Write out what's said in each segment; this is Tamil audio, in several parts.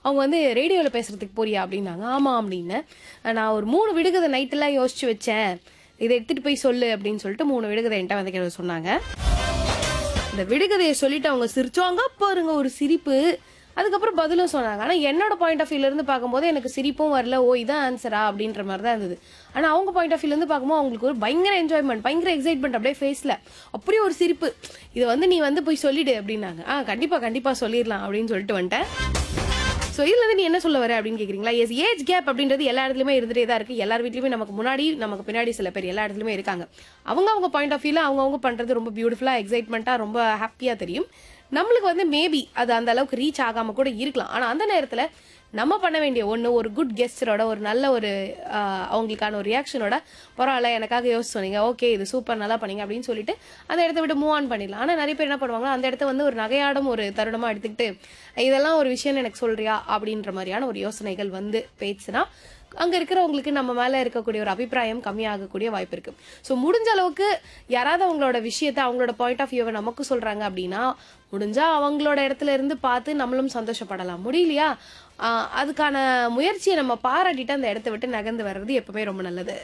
அவங்க வந்து ரேடியோவில் பேசுறதுக்கு போறியா அப்படின்னாங்க ஆமா அப்படின்னு நான் ஒரு மூணு விடுகதை நைட்டெல்லாம் யோசிச்சு வச்சேன் இதை எடுத்துட்டு போய் சொல்லு அப்படின்னு சொல்லிட்டு மூணு விடுகதை என்கிட்ட வந்து கேட்க சொன்னாங்க இந்த விடுகதையை சொல்லிட்டு அவங்க சிரிச்சாங்க பாருங்க ஒரு சிரிப்பு அதுக்கப்புறம் பதிலும் சொன்னாங்க ஆனால் என்னோட பாயிண்ட் ஆஃப் வியூல இருந்து பார்க்கும்போது எனக்கு சிரிப்பும் வரல ஓ இதான் ஆன்சரா அப்படின்ற மாதிரி தான் இருந்தது ஆனால் அவங்க பாயிண்ட் ஆஃப் வியூல இருந்து பார்க்கும்போது அவங்களுக்கு ஒரு பயங்கர என்ஜாய்மெண்ட் பயங்கர எக்ஸைட்மெண்ட் அப்படியே ஃபேஸில் அப்படியே ஒரு சிரிப்பு இதை வந்து நீ வந்து போய் சொல்லிடு அப்படின்னாங்க ஆ கண்டிப்பாக கண்டிப்பாக சொல்லிடலாம் அப்படின்னு சொல்லிட்டு வந்துட்டேன் ஸோ இதுல இருந்து நீ என்ன சொல்ல வர அப்படின்னு கேக்குறீங்களா எஸ் ஏஜ் கேப் அப்படின்றது எல்லா இடத்துலயுமே இருந்துட்டே தான் இருக்கு எல்லார் வீட்லயுமே நமக்கு முன்னாடி நமக்கு பின்னாடி சில பேர் எல்லா இடத்துலயுமே இருக்காங்க அவங்க அவங்க பாயிண்ட் ஆஃப் வியூல அவங்க அவங்க பண்றது ரொம்ப பியூட்டிஃபுல்லா எக்ஸைட்மெண்ட்டா ரொம்ப ஹாப்பியா தெரியும் நம்மளுக்கு வந்து மேபி அது அந்த அளவுக்கு ரீச் ஆகாம கூட இருக்கலாம் ஆனா அந்த நேரத்துல நம்ம பண்ண வேண்டிய ஒன்று ஒரு குட் கெஸ்டரோட ஒரு நல்ல ஒரு ஆஹ், அவங்களுக்கான ஒரு ரியாக்ஷனோட பரவாயில்ல எனக்காக யோசிச்சு சொன்னீங்க ஓகே இது சூப்பர் நல்லா பண்ணீங்க அப்படின்னு சொல்லிட்டு அந்த இடத்த விட்டு மூவ் ஆன் பண்ணிடலாம் ஆனால் நிறைய பேர் என்ன பண்ணுவாங்க அந்த இடத்த வந்து ஒரு நகையாடும் ஒரு தருணமாக எடுத்துக்கிட்டு இதெல்லாம் ஒரு விஷயம் எனக்கு சொல்றியா அப்படின்ற மாதிரியான ஒரு யோசனைகள் வந்து பேசுனா அங்க இருக்கிறவங்களுக்கு நம்ம மேல இருக்கக்கூடிய ஒரு அபிப்பிராயம் கம்மியாகக்கூடிய வாய்ப்பு இருக்கு ஸோ முடிஞ்ச அளவுக்கு யாராவது அவங்களோட விஷயத்த அவங்களோட பாயிண்ட் ஆஃப் வியூவை நமக்கு சொல்றாங்க அப்படின்னா முடிஞ்சா அவங்களோட இடத்துல இருந்து பார்த்து நம்மளும் சந்தோஷப்படலாம் முடியலையா ஆஹ் அதுக்கான முயற்சியை நம்ம பாராட்டிட்டு அந்த இடத்த விட்டு நகர்ந்து வர்றது எப்பவுமே ரொம்ப நல்லது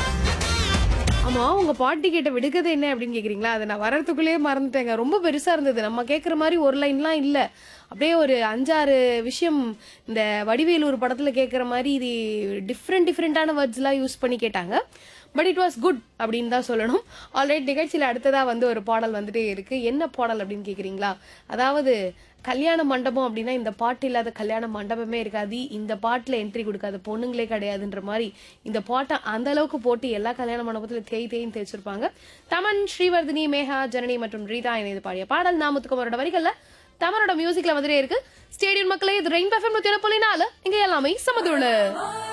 ஆமா உங்க பாட்டி கேட்ட விடுகதை என்ன அப்படின்னு கேக்குறீங்களா அதை நான் வரதுக்குள்ளேயே மறந்துட்டேங்க ரொம்ப பெருசா இருந்தது நம்ம கேக்குற மாதிரி ஒரு லைன்லாம் இல்ல அப்படியே ஒரு அஞ்சாறு விஷயம் இந்த வடிவேலூர் படத்துல கேக்குற மாதிரி இது டிஃப்ரெண்ட் டிஃப்ரெண்டான வேர்ட்ஸ் எல்லாம் யூஸ் பண்ணி கேட்டாங்க பட் இட் வாஸ் குட் அப்படின்னு தான் சொல்லணும் ஆல்ரெடி நிகழ்ச்சியில அடுத்ததா வந்து ஒரு பாடல் வந்துட்டே இருக்கு என்ன பாடல் அப்படின்னு கேக்குறீங்களா அதாவது கல்யாண மண்டபம் அப்படின்னா இந்த பாட்டு இல்லாத கல்யாண மண்டபமே இருக்காது இந்த பாட்டுல என்ட்ரி கொடுக்காத பொண்ணுங்களே கிடையாதுன்ற மாதிரி இந்த பாட்டை அந்த அளவுக்கு போட்டு எல்லா கல்யாண மண்டபத்துல தேய் தேய்ன்னு தேய்ச்சிருப்பாங்க தமன் ஸ்ரீவர்தினி மேகா ஜனனி மற்றும் ரீதா இணைந்து பாடிய பாடல் நாமத்துக்குமாரோட வரிகள்ல தமனோட மியூசிக்ல வந்துட்டே இருக்கு ஸ்டேடியம் மக்களே இது ரெயின் பஃபம் நூத்தி புள்ளி நாலு இங்க எல்லாமே சமதுள்ள